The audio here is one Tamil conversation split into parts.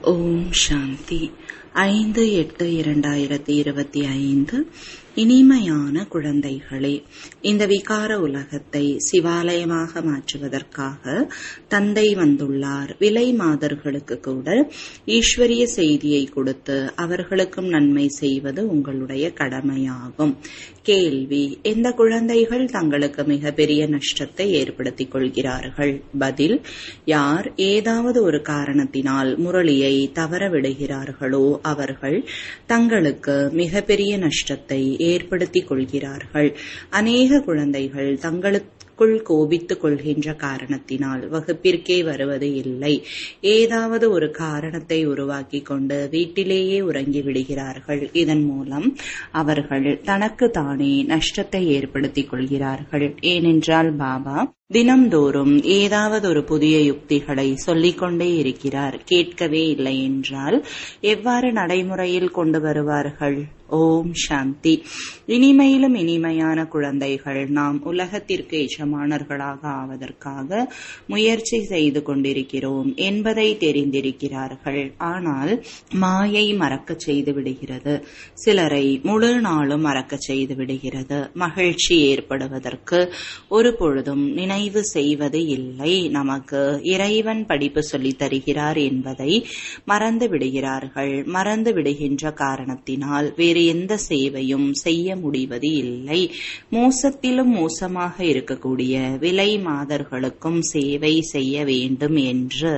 ஓம் சாந்தி ஐந்து எட்டு இரண்டாயிரத்தி இருபத்தி ஐந்து இனிமையான குழந்தைகளே இந்த விகார உலகத்தை சிவாலயமாக மாற்றுவதற்காக தந்தை வந்துள்ளார் விலை மாதர்களுக்கு கூட ஈஸ்வரிய செய்தியை கொடுத்து அவர்களுக்கும் நன்மை செய்வது உங்களுடைய கடமையாகும் கேள்வி எந்த குழந்தைகள் தங்களுக்கு மிகப்பெரிய நஷ்டத்தை ஏற்படுத்திக் கொள்கிறார்கள் பதில் யார் ஏதாவது ஒரு காரணத்தினால் முரளியை தவற விடுகிறார்களோ அவர்கள் தங்களுக்கு மிகப்பெரிய நஷ்டத்தை ஏற்படுத்திக் கொள்கிறார்கள் அநேக குழந்தைகள் தங்களுக்குள் கோபித்துக் கொள்கின்ற காரணத்தினால் வகுப்பிற்கே வருவது இல்லை ஏதாவது ஒரு காரணத்தை உருவாக்கி கொண்டு வீட்டிலேயே உறங்கி விடுகிறார்கள் இதன் மூலம் அவர்கள் தனக்கு தானே நஷ்டத்தை ஏற்படுத்திக் கொள்கிறார்கள் ஏனென்றால் பாபா தினம்தோறும் ஏதாவது ஒரு புதிய யுக்திகளை சொல்லிக்கொண்டே இருக்கிறார் கேட்கவே இல்லை என்றால் எவ்வாறு நடைமுறையில் கொண்டு வருவார்கள் ஓம் சாந்தி இனிமையிலும் இனிமையான குழந்தைகள் நாம் உலகத்திற்கு எஜமானர்களாக ஆவதற்காக முயற்சி செய்து கொண்டிருக்கிறோம் என்பதை தெரிந்திருக்கிறார்கள் ஆனால் மாயை மறக்க செய்து விடுகிறது சிலரை முழு நாளும் மறக்க செய்து விடுகிறது மகிழ்ச்சி ஏற்படுவதற்கு ஒரு பொழுதும் நினைவு செய்வது இல்லை நமக்கு இறைவன் படிப்பு சொல்லித் தருகிறார் என்பதை மறந்து விடுகிறார்கள் மறந்து விடுகின்ற காரணத்தினால் வேறு எந்த சேவையும் செய்ய முடிவது இல்லை மோசத்திலும் மோசமாக இருக்கக்கூடிய விலை மாதர்களுக்கும் சேவை செய்ய வேண்டும் என்று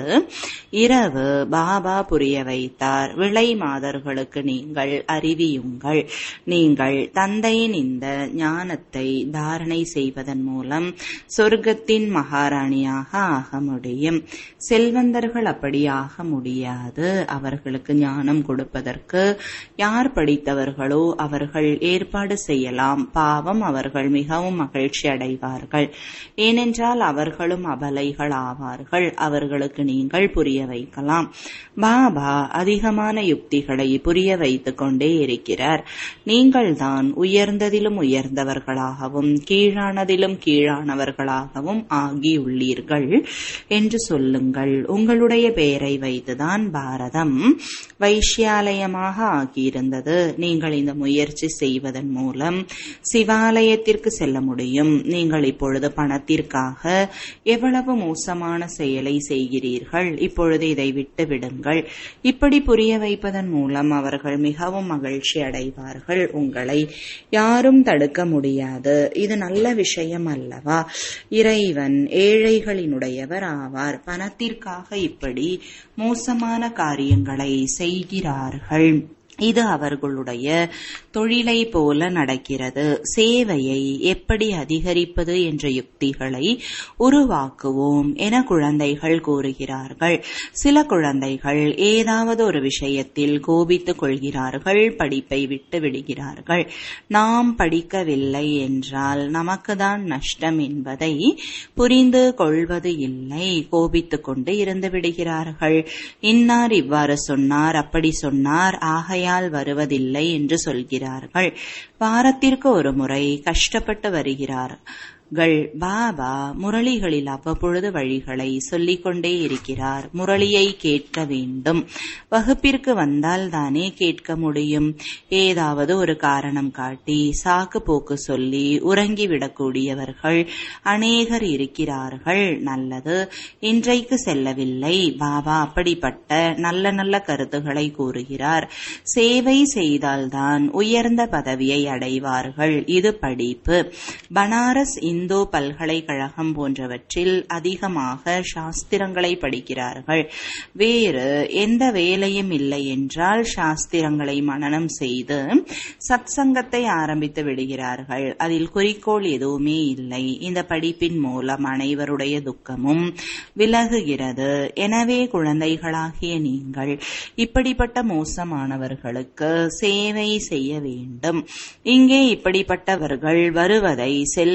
இரவு பாபா புரிய வைத்தார் விலை மாதர்களுக்கு நீங்கள் அறிவியுங்கள் நீங்கள் தந்தையின் இந்த ஞானத்தை தாரணை செய்வதன் மூலம் சொர்க்கத்தின் மகாராணியாக ஆக முடியும் செல்வந்தர்கள் அப்படி ஆக முடியாது அவர்களுக்கு ஞானம் கொடுப்பதற்கு யார் படித்தவர்களோ அவர்கள் ஏற்பாடு செய்யலாம் பாவம் அவர்கள் மிகவும் மகிழ்ச்சி அடைவார்கள் ஏனென்றால் அவர்களும் அபலைகள் ஆவார்கள் அவர்களுக்கு நீங்கள் புரிய வைக்கலாம் பாபா அதிகமான யுக்திகளை புரிய வைத்துக் கொண்டே இருக்கிறார் நீங்கள்தான் உயர்ந்ததிலும் உயர்ந்தவர்களாகவும் கீழானதிலும் கீழானவர்களாகவும் ஆகியுள்ளீர்கள் என்று சொல்லுங்கள் உங்களுடைய பெயரை வைத்துதான் பாரதம் வைஷ்யாலயமாக ஆகியிருந்தது நீங்கள் இந்த முயற்சி செய்வதன் மூலம் சிவாலயத்திற்கு செல்ல முடியும் நீங்கள் இப்பொழுது பணத்திற்காக எவ்வளவு மோசமான செயலை செய்கிறீர்கள் இப்பொழுது இதை விட்டு விடுங்கள் இப்படி புரிய வைப்பதன் மூலம் அவர்கள் மிகவும் மகிழ்ச்சி அடைவார்கள் உங்களை யாரும் தடுக்க முடியாது இது நல்ல விஷயம் அல்லவா இறைவன் ஏழைகளினுடையவர் ஆவார் பணத்திற்காக இப்படி மோசமான காரியங்களை செய்கிறார்கள் இது அவர்களுடைய தொழிலை போல நடக்கிறது சேவையை எப்படி அதிகரிப்பது என்ற யுக்திகளை உருவாக்குவோம் என குழந்தைகள் கூறுகிறார்கள் சில குழந்தைகள் ஏதாவது ஒரு விஷயத்தில் கோபித்துக் கொள்கிறார்கள் படிப்பை விட்டு விடுகிறார்கள் நாம் படிக்கவில்லை என்றால் நமக்குதான் நஷ்டம் என்பதை புரிந்து கொள்வது இல்லை கோபித்துக் கொண்டு இருந்து விடுகிறார்கள் இன்னார் இவ்வாறு சொன்னார் அப்படி சொன்னார் ஆகைய ஆகையால் வருவதில்லை என்று சொல்கிறார்கள் வாரத்திற்கு ஒரு முறை கஷ்டப்பட்டு வருகிறார் கள் பாபா முரளிகளில் அவ்வப்பொழுது வழிகளை சொல்லிக் கொண்டே இருக்கிறார் முரளியை கேட்க வேண்டும் வகுப்பிற்கு வந்தால் தானே கேட்க முடியும் ஏதாவது ஒரு காரணம் காட்டி சாக்கு போக்கு சொல்லி உறங்கிவிடக்கூடியவர்கள் அநேகர் இருக்கிறார்கள் நல்லது இன்றைக்கு செல்லவில்லை பாபா அப்படிப்பட்ட நல்ல நல்ல கருத்துக்களை கூறுகிறார் சேவை செய்தால்தான் உயர்ந்த பதவியை அடைவார்கள் இது படிப்பு பனாரஸ் இந்தோ பல்கலைக்கழகம் போன்றவற்றில் அதிகமாக சாஸ்திரங்களை படிக்கிறார்கள் வேறு எந்த வேலையும் இல்லை என்றால் சாஸ்திரங்களை மனனம் செய்து சத்சங்கத்தை ஆரம்பித்து விடுகிறார்கள் அதில் குறிக்கோள் எதுவுமே இல்லை இந்த படிப்பின் மூலம் அனைவருடைய துக்கமும் விலகுகிறது எனவே குழந்தைகளாகிய நீங்கள் இப்படிப்பட்ட மோசமானவர்களுக்கு சேவை செய்ய வேண்டும் இங்கே இப்படிப்பட்டவர்கள் வருவதை செல்வந்தர்கள்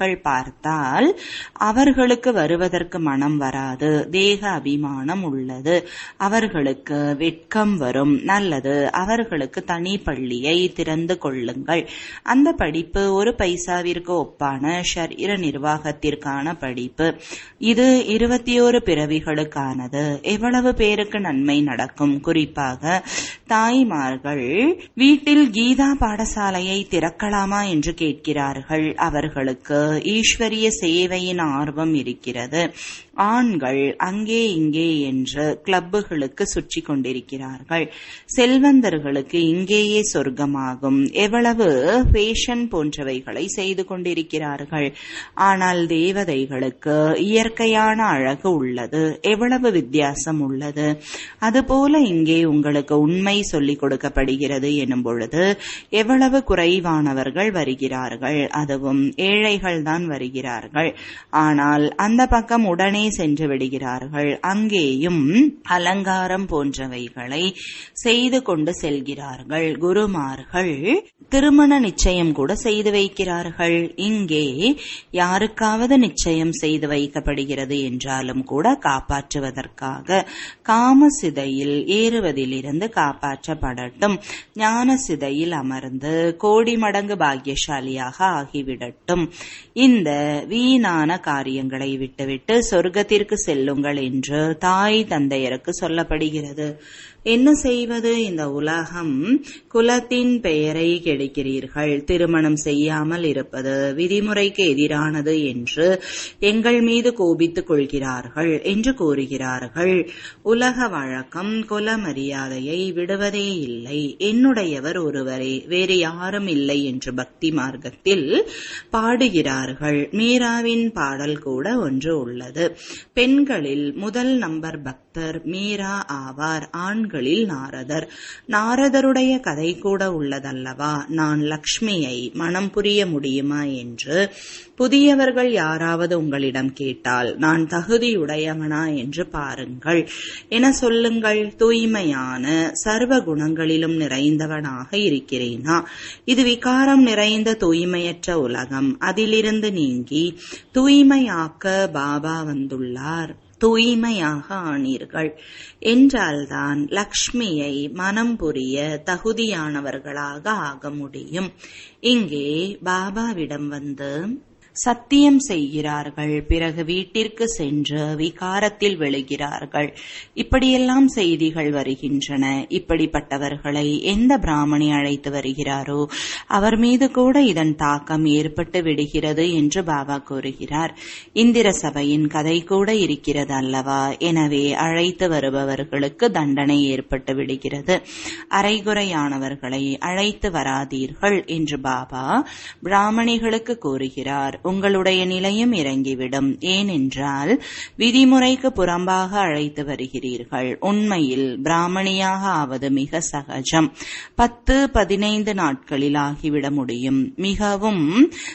அவர்கள் பார்த்தால் அவர்களுக்கு வருவதற்கு மனம் வராது தேக அபிமானம் உள்ளது அவர்களுக்கு வெட்கம் வரும் நல்லது அவர்களுக்கு தனி பள்ளியை திறந்து கொள்ளுங்கள் அந்த படிப்பு ஒரு பைசாவிற்கு ஒப்பான ஷரீர நிர்வாகத்திற்கான படிப்பு இது இருபத்தி ஒரு பிறவிகளுக்கானது எவ்வளவு பேருக்கு நன்மை நடக்கும் குறிப்பாக தாய்மார்கள் வீட்டில் கீதா பாடசாலையை திறக்கலாமா என்று கேட்கிறார்கள் அவர்களுக்கு ஈஸ்வரிய சேவையின் ஆர்வம் இருக்கிறது ஆண்கள் அங்கே இங்கே என்று கிளப்புகளுக்கு சுற்றி கொண்டிருக்கிறார்கள் செல்வந்தர்களுக்கு இங்கேயே சொர்க்கமாகும் எவ்வளவு ஃபேஷன் போன்றவைகளை செய்து கொண்டிருக்கிறார்கள் ஆனால் தேவதைகளுக்கு இயற்கையான அழகு உள்ளது எவ்வளவு வித்தியாசம் உள்ளது அதுபோல இங்கே உங்களுக்கு உண்மை சொல்லிக் கொடுக்கப்படுகிறது எனும் பொழுது எவ்வளவு குறைவானவர்கள் வருகிறார்கள் அதுவும் ஏழைகள் தான் வருகிறார்கள் ஆனால் அந்த பக்கம் உடனே சென்று விடுகிறார்கள் அங்கேயும் அலங்காரம் போன்றவைகளை செய்து கொண்டு செல்கிறார்கள் குருமார்கள் திருமண நிச்சயம் கூட செய்து வைக்கிறார்கள் இங்கே யாருக்காவது நிச்சயம் செய்து வைக்கப்படுகிறது என்றாலும் கூட காப்பாற்றுவதற்காக காம சிதையில் ஏறுவதிலிருந்து காப்பாற்றப்படட்டும் ஞான சிதையில் அமர்ந்து கோடி மடங்கு பாக்கியசாலியாக ஆகிவிடட்டும் இந்த வீணான காரியங்களை விட்டுவிட்டு சொர்க்கத்திற்கு செல்லுங்கள் என்று தாய் தந்தையருக்கு சொல்லப்படுகிறது என்ன செய்வது இந்த உலகம் குலத்தின் பெயரை கெடுக்கிறீர்கள் திருமணம் செய்யாமல் இருப்பது விதிமுறைக்கு எதிரானது என்று எங்கள் மீது கோபித்துக் கொள்கிறார்கள் என்று கூறுகிறார்கள் உலக வழக்கம் குல மரியாதையை விடுவதே இல்லை என்னுடையவர் ஒருவரே வேறு யாரும் இல்லை என்று பக்தி மார்க்கத்தில் பாடுகிறார்கள் மீராவின் பாடல் கூட ஒன்று உள்ளது பெண்களில் முதல் நம்பர் பக்தர் மீரா ஆவார் ஆண்களில் நாரதர் நாரதருடைய கதை கூட உள்ளதல்லவா நான் லக்ஷ்மியை மனம் புரிய முடியுமா என்று புதியவர்கள் யாராவது உங்களிடம் கேட்டால் நான் தகுதியுடையவனா என்று பாருங்கள் என சொல்லுங்கள் தூய்மையான சர்வ குணங்களிலும் நிறைந்தவனாக இருக்கிறேனா இது விகாரம் நிறைந்த தூய்மையற்ற உலகம் அதிலிருந்து நீங்கி தூய்மையாக்க பாபா வந்துள்ளார் தூய்மையாக ஆனீர்கள் என்றால்தான் லக்ஷ்மியை மனம் புரிய தகுதியானவர்களாக ஆக முடியும் இங்கே பாபாவிடம் வந்து சத்தியம் செய்கிறார்கள் பிறகு வீட்டிற்கு சென்று விகாரத்தில் விழுகிறார்கள் இப்படியெல்லாம் செய்திகள் வருகின்றன இப்படிப்பட்டவர்களை எந்த பிராமணி அழைத்து வருகிறாரோ அவர் மீது கூட இதன் தாக்கம் ஏற்பட்டு விடுகிறது என்று பாபா கூறுகிறார் இந்திர சபையின் கதை கூட இருக்கிறது அல்லவா எனவே அழைத்து வருபவர்களுக்கு தண்டனை ஏற்பட்டு விடுகிறது அரைகுறையானவர்களை அழைத்து வராதீர்கள் என்று பாபா பிராமணிகளுக்கு கூறுகிறார் உங்களுடைய நிலையும் இறங்கிவிடும் ஏனென்றால் விதிமுறைக்கு புறம்பாக அழைத்து வருகிறீர்கள் உண்மையில் பிராமணியாக ஆவது மிக சகஜம் பத்து பதினைந்து நாட்களில் ஆகிவிட முடியும் மிகவும்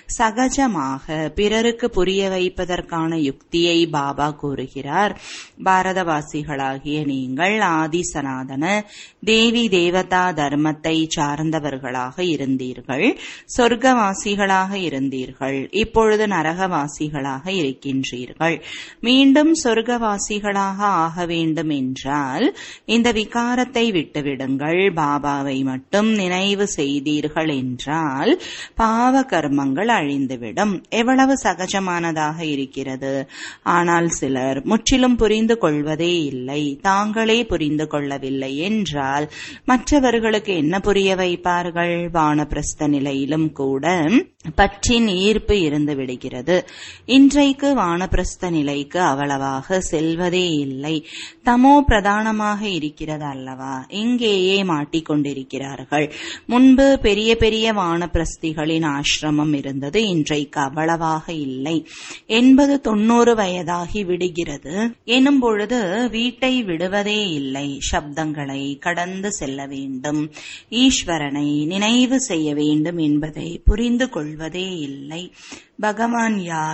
சகஜமாக பிறருக்கு புரிய வைப்பதற்கான யுக்தியை பாபா கூறுகிறார் பாரதவாசிகளாகிய நீங்கள் ஆதி சனாதன தேவி தேவதா தர்மத்தை சார்ந்தவர்களாக இருந்தீர்கள் சொர்க்கவாசிகளாக இருந்தீர்கள் இப்பொழுது நரகவாசிகளாக இருக்கின்றீர்கள் மீண்டும் சொர்க்கவாசிகளாக ஆக வேண்டும் என்றால் இந்த விகாரத்தை விட்டுவிடுங்கள் பாபாவை மட்டும் நினைவு செய்தீர்கள் என்றால் பாவ கர்மங்கள் அழிந்துவிடும் எவ்வளவு சகஜமானதாக இருக்கிறது ஆனால் சிலர் முற்றிலும் புரிந்து கொள்வதே இல்லை தாங்களே புரிந்து கொள்ளவில்லை என்றால் மற்றவர்களுக்கு என்ன புரிய வைப்பார்கள் வானப்பிரஸ்த நிலையிலும் கூட பற்றின் ஈர்ப்பு இருந்து விடுகிறது இன்றைக்கு வானப்பிரஸ்த நிலைக்கு அவ்வளவாக செல்வதே இல்லை தமோ பிரதானமாக இருக்கிறது அல்லவா இங்கேயே மாட்டிக்கொண்டிருக்கிறார்கள் முன்பு பெரிய பெரிய வானப்பிரஸ்திகளின் ஆசிரமம் இருந்தது இன்றைக்கு அவ்வளவாக இல்லை எண்பது தொண்ணூறு வயதாகி விடுகிறது எனும் பொழுது வீட்டை விடுவதே இல்லை சப்தங்களை கடந்து செல்ல வேண்டும் ஈஸ்வரனை நினைவு செய்ய வேண்டும் என்பதை புரிந்து கொள்வதே இல்லை பகவான் யார்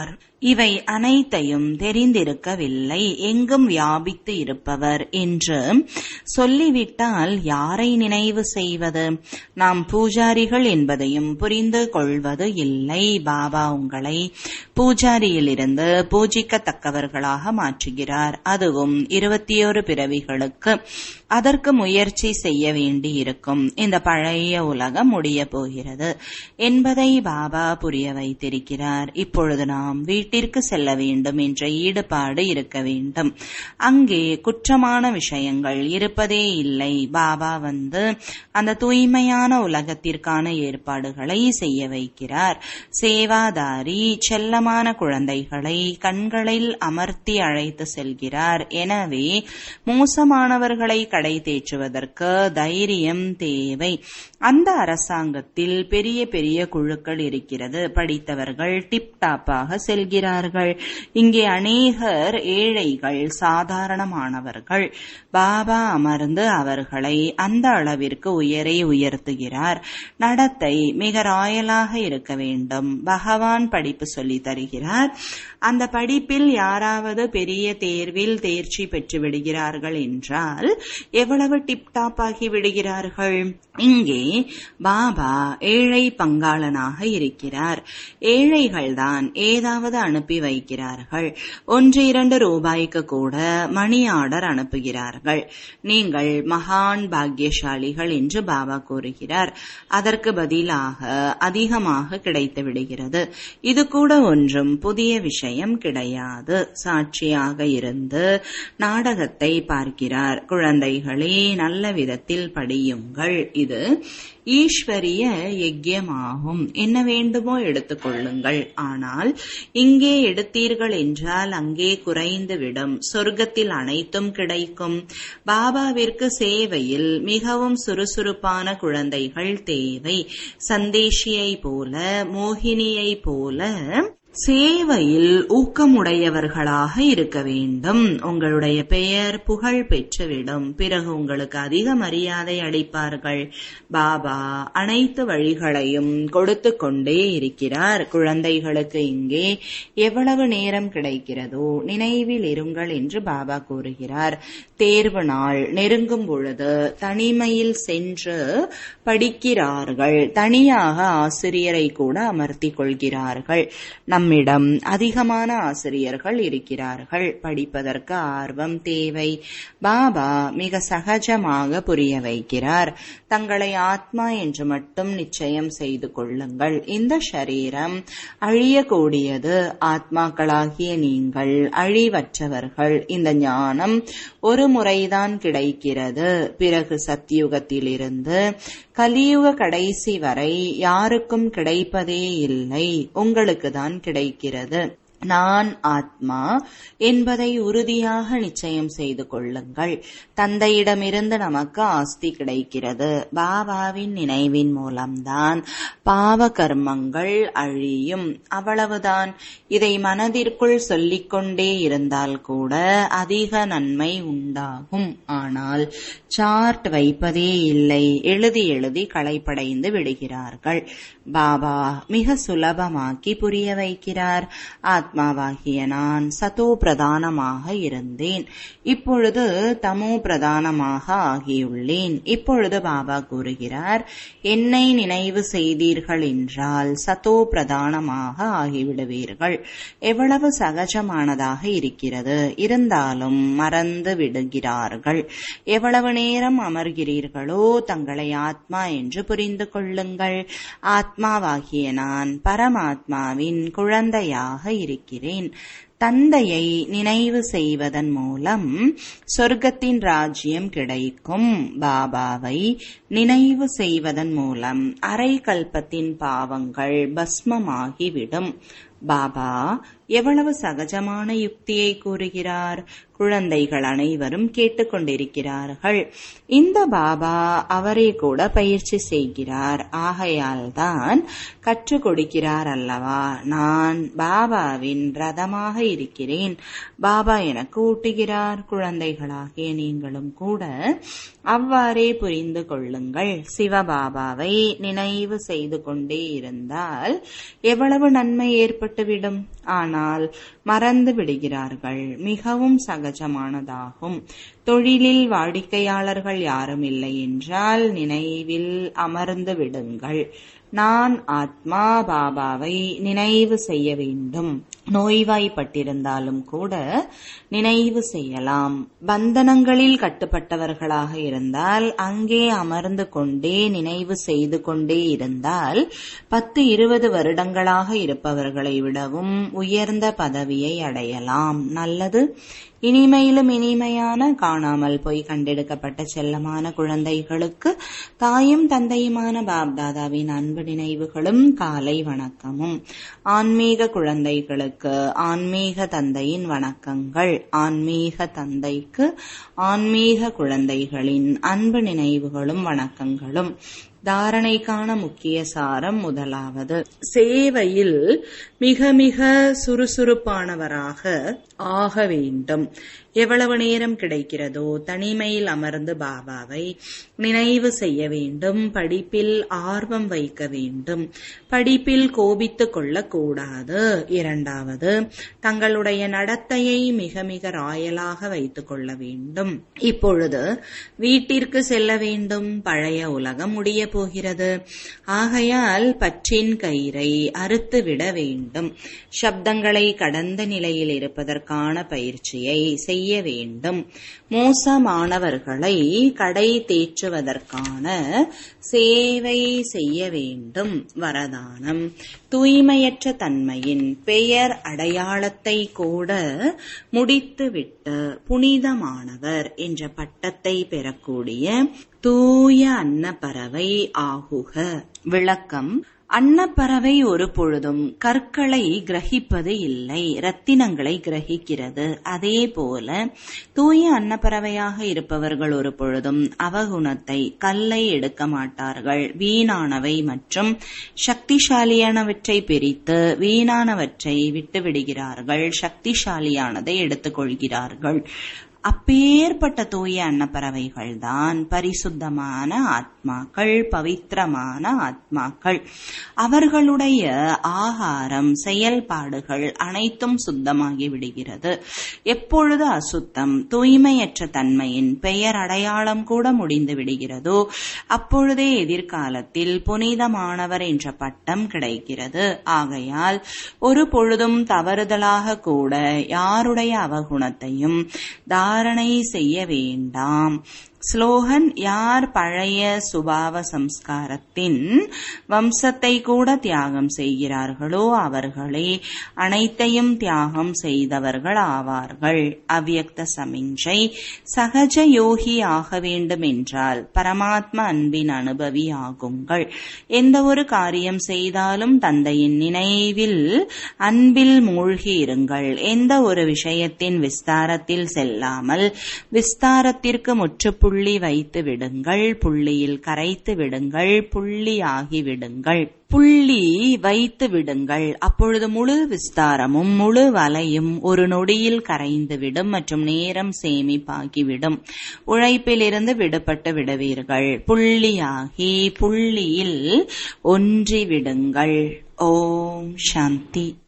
இவை அனைத்தையும் தெரிந்திருக்கவில்லை எங்கும் வியாபித்து இருப்பவர் என்று சொல்லிவிட்டால் யாரை நினைவு செய்வது நாம் பூஜாரிகள் என்பதையும் புரிந்து கொள்வது இல்லை பாபா உங்களை பூஜாரியிலிருந்து பூஜிக்கத்தக்கவர்களாக மாற்றுகிறார் அதுவும் இருபத்தி ஒரு பிறவிகளுக்கு அதற்கு முயற்சி செய்ய வேண்டியிருக்கும் இந்த பழைய உலகம் முடிய போகிறது என்பதை பாபா புரிய வைத்திருக்கிறார் இப்பொழுது நாம் வீட்டிற்கு செல்ல வேண்டும் என்ற ஈடுபாடு இருக்க வேண்டும் அங்கே குற்றமான விஷயங்கள் இருப்பதே இல்லை பாபா வந்து அந்த தூய்மையான உலகத்திற்கான ஏற்பாடுகளை செய்ய வைக்கிறார் சேவாதாரி செல்லமான குழந்தைகளை கண்களில் அமர்த்தி அழைத்து செல்கிறார் எனவே மோசமானவர்களை கடை தேற்றுவதற்கு தைரியம் தேவை அந்த அரசாங்கத்தில் பெரிய பெரிய குழுக்கள் இருக்கிறது படித்தவர்கள் டிப் டாப்பாக செல்கிறார்கள் இங்கே அநேகர் ஏழைகள் சாதாரணமானவர்கள் பாபா அமர்ந்து அவர்களை அந்த அளவிற்கு உயரை உயர்த்துகிறார் நடத்தை மிக ராயலாக இருக்க வேண்டும் பகவான் படிப்பு சொல்லி தருகிறார் அந்த படிப்பில் யாராவது பெரிய தேர்வில் தேர்ச்சி பெற்று விடுகிறார்கள் என்றால் எவ்வளவு டிப்டாப் ஆகி விடுகிறார்கள் இங்கே பாபா ஏழை பங்காளனாக இருக்கிறார் ஏழைகள்தான் ஏதாவது அனுப்பி வைக்கிறார்கள் ஒன்று இரண்டு ரூபாய்க்கு கூட மணி ஆர்டர் அனுப்புகிறார்கள் நீங்கள் மகான் பாக்யசாலிகள் என்று பாபா கூறுகிறார் அதற்கு பதிலாக அதிகமாக கிடைத்து விடுகிறது இது கூட ஒன்றும் புதிய விஷயம் கிடையாது சாட்சியாக இருந்து நாடகத்தை பார்க்கிறார் குழந்தைகளே நல்ல விதத்தில் படியுங்கள் இது ஈஸ்வரிய யஜ்யமாகும் என்ன வேண்டுமோ எடுத்துக்கொள்ளுங்கள் ஆனால் இங்கே எடுத்தீர்கள் என்றால் அங்கே குறைந்துவிடும் சொர்க்கத்தில் அனைத்தும் கிடைக்கும் பாபாவிற்கு சேவையில் மிகவும் சுறுசுறுப்பான குழந்தைகள் தேவை சந்தேஷியை போல மோகினியை போல சேவையில் ஊக்கமுடையவர்களாக இருக்க வேண்டும் உங்களுடைய பெயர் புகழ் பெற்றுவிடும் பிறகு உங்களுக்கு அதிக மரியாதை அளிப்பார்கள் பாபா அனைத்து வழிகளையும் கொடுத்து கொண்டே இருக்கிறார் குழந்தைகளுக்கு இங்கே எவ்வளவு நேரம் கிடைக்கிறதோ நினைவில் இருங்கள் என்று பாபா கூறுகிறார் தேர்வு நாள் நெருங்கும் பொழுது தனிமையில் சென்று படிக்கிறார்கள் தனியாக ஆசிரியரை கூட அமர்த்திக் கொள்கிறார்கள் நம்மிடம் அதிகமான ஆசிரியர்கள் இருக்கிறார்கள் படிப்பதற்கு ஆர்வம் தேவை பாபா மிக சகஜமாக புரிய வைக்கிறார் தங்களை ஆத்மா என்று மட்டும் நிச்சயம் செய்து கொள்ளுங்கள் இந்த சரீரம் அழியக்கூடியது ஆத்மாக்களாகிய நீங்கள் அழிவற்றவர்கள் இந்த ஞானம் ஒரு முறைதான் கிடைக்கிறது பிறகு சத்தியுகத்திலிருந்து கலியுக கடைசி வரை யாருக்கும் கிடைப்பதே இல்லை உங்களுக்கு தான் கிடைக்கிறது நான் ஆத்மா என்பதை உறுதியாக நிச்சயம் செய்து கொள்ளுங்கள் தந்தையிடமிருந்து நமக்கு ஆஸ்தி கிடைக்கிறது பாபாவின் நினைவின் மூலம்தான் பாவ கர்மங்கள் அழியும் அவ்வளவுதான் இதை மனதிற்குள் சொல்லிக்கொண்டே இருந்தால் கூட அதிக நன்மை உண்டாகும் ஆனால் சார்ட் வைப்பதே இல்லை எழுதி எழுதி களைப்படைந்து விடுகிறார்கள் பாபா மிக சுலபமாக்கி புரிய வைக்கிறார் ஆத்மாவாகிய நான் சதோ பிரதானமாக இருந்தேன் இப்பொழுது தமோ பிரதானமாக ஆகியுள்ளேன் இப்பொழுது பாபா கூறுகிறார் என்னை நினைவு செய்தீர்கள் என்றால் சதோ பிரதானமாக ஆகிவிடுவீர்கள் எவ்வளவு சகஜமானதாக இருக்கிறது இருந்தாலும் மறந்து விடுகிறார்கள் எவ்வளவு நேரம் அமர்கிறீர்களோ தங்களை ஆத்மா என்று புரிந்து கொள்ளுங்கள் ஆத்மாவாகிய நான் பரமாத்மாவின் குழந்தையாக இருக்கிறேன் தந்தையை நினைவு செய்வதன் மூலம் சொர்க்கத்தின் ராஜ்யம் கிடைக்கும் பாபாவை நினைவு செய்வதன் மூலம் அரை கல்பத்தின் பாவங்கள் பஸ்மமாகிவிடும் பாபா எவ்வளவு சகஜமான யுக்தியை கூறுகிறார் குழந்தைகள் அனைவரும் கேட்டுக்கொண்டிருக்கிறார்கள் இந்த பாபா அவரே கூட பயிற்சி செய்கிறார் ஆகையால் தான் கற்றுக் கொடுக்கிறார் அல்லவா நான் பாபாவின் ரதமாக இருக்கிறேன் பாபா எனக்கு ஊட்டுகிறார் குழந்தைகளாகிய நீங்களும் கூட அவ்வாறே புரிந்து கொள்ளுங்கள் சிவபாபாவை நினைவு செய்து கொண்டே இருந்தால் எவ்வளவு நன்மை ஏற்பட்டுவிடும் ஆனால் ஆனால் மறந்து விடுகிறார்கள் மிகவும் சகஜமானதாகும் தொழிலில் வாடிக்கையாளர்கள் யாரும் இல்லை என்றால் நினைவில் அமர்ந்து விடுங்கள் நான் ஆத்மா பாபாவை நினைவு செய்ய வேண்டும் நோய்வாய்ப்பட்டிருந்தாலும் கூட நினைவு செய்யலாம் பந்தனங்களில் கட்டுப்பட்டவர்களாக இருந்தால் அங்கே அமர்ந்து கொண்டே நினைவு செய்து கொண்டே இருந்தால் பத்து இருபது வருடங்களாக இருப்பவர்களை விடவும் உயர்ந்த பதவியை அடையலாம் நல்லது இனிமையிலும் இனிமையான காணாமல் போய் கண்டெடுக்கப்பட்ட செல்லமான குழந்தைகளுக்கு தாயும் தந்தையுமான பாப்தாதாவின் அன்பு நினைவுகளும் காலை வணக்கமும் ஆன்மீக குழந்தைகளுக்கு ஆன்மீக தந்தையின் வணக்கங்கள் ஆன்மீக தந்தைக்கு ஆன்மீக குழந்தைகளின் அன்பு நினைவுகளும் வணக்கங்களும் தாரணைக்கான முக்கிய சாரம் முதலாவது சேவையில் மிக மிக சுறுசுறுப்பானவராக ஆக வேண்டும் எவ்வளவு நேரம் கிடைக்கிறதோ தனிமையில் அமர்ந்து பாபாவை நினைவு செய்ய வேண்டும் படிப்பில் ஆர்வம் வைக்க வேண்டும் படிப்பில் கோபித்துக் கொள்ளக்கூடாது இரண்டாவது தங்களுடைய நடத்தையை மிக மிக ராயலாக வைத்துக் கொள்ள வேண்டும் இப்பொழுது வீட்டிற்கு செல்ல வேண்டும் பழைய உலகம் முடிய போகிறது ஆகையால் பற்றின் கயிறை அறுத்துவிட வேண்டும் சப்தங்களை கடந்த நிலையில் இருப்பதற்கான பயிற்சியை செய்ய வேண்டும் மோசமானவர்களை கடை தேற்றுவதற்கான சேவை செய்ய வேண்டும் வரதானம் தூய்மையற்ற தன்மையின் பெயர் அடையாளத்தை கூட முடித்துவிட்டு புனிதமானவர் என்ற பட்டத்தை பெறக்கூடிய தூய அன்னப்பறவை ஆகுக விளக்கம் அன்னப்பறவை ஒரு பொழுதும் கற்களை கிரகிப்பது இல்லை ரத்தினங்களை கிரகிக்கிறது அதே போல தூய அன்னப்பறவையாக இருப்பவர்கள் ஒரு பொழுதும் அவகுணத்தை கல்லை எடுக்க மாட்டார்கள் வீணானவை மற்றும் சக்திசாலியானவற்றை பிரித்து வீணானவற்றை விட்டு விடுகிறார்கள் சக்திசாலியானதை எடுத்துக்கொள்கிறார்கள் அப்பேற்பட்ட தூய அன்னப்பறவைகள் தான் பரிசுத்தமான ஆத்மாக்கள் பவித்திரமான ஆத்மாக்கள் அவர்களுடைய ஆகாரம் செயல்பாடுகள் அனைத்தும் சுத்தமாகி விடுகிறது எப்பொழுது அசுத்தம் தூய்மையற்ற தன்மையின் பெயர் அடையாளம் கூட முடிந்து விடுகிறதோ அப்பொழுதே எதிர்காலத்தில் புனிதமானவர் என்ற பட்டம் கிடைக்கிறது ஆகையால் ஒரு பொழுதும் தவறுதலாக கூட யாருடைய அவகுணத்தையும் தாரணை செய்ய வேண்டாம் ஸ்லோகன் யார் பழைய சுபாவ சம்ஸ்காரத்தின் வம்சத்தை கூட தியாகம் செய்கிறார்களோ அவர்களே அனைத்தையும் தியாகம் செய்தவர்கள் ஆவார்கள் அவ்யக்த சமிஞ்சை சகஜ யோகி ஆக வேண்டும் என்றால் பரமாத்ம அன்பின் அனுபவி ஆகுங்கள் எந்த ஒரு காரியம் செய்தாலும் தந்தையின் நினைவில் அன்பில் மூழ்கி இருங்கள் எந்த ஒரு விஷயத்தின் விஸ்தாரத்தில் செல்லாமல் விஸ்தாரத்திற்கு முற்றுப்புள்ளி புள்ளி வைத்து விடுங்கள் புள்ளியில் கரைத்து விடுங்கள் புள்ளி ஆகி விடுங்கள் புள்ளி வைத்து விடுங்கள் அப்பொழுது முழு விஸ்தாரமும் முழு வலையும் ஒரு நொடியில் கரைந்துவிடும் மற்றும் நேரம் சேமிப்பாகிவிடும் உழைப்பிலிருந்து விடுபட்டு விடுவீர்கள் புள்ளியாகி புள்ளியில் ஒன்றி விடுங்கள் ஓம் சாந்தி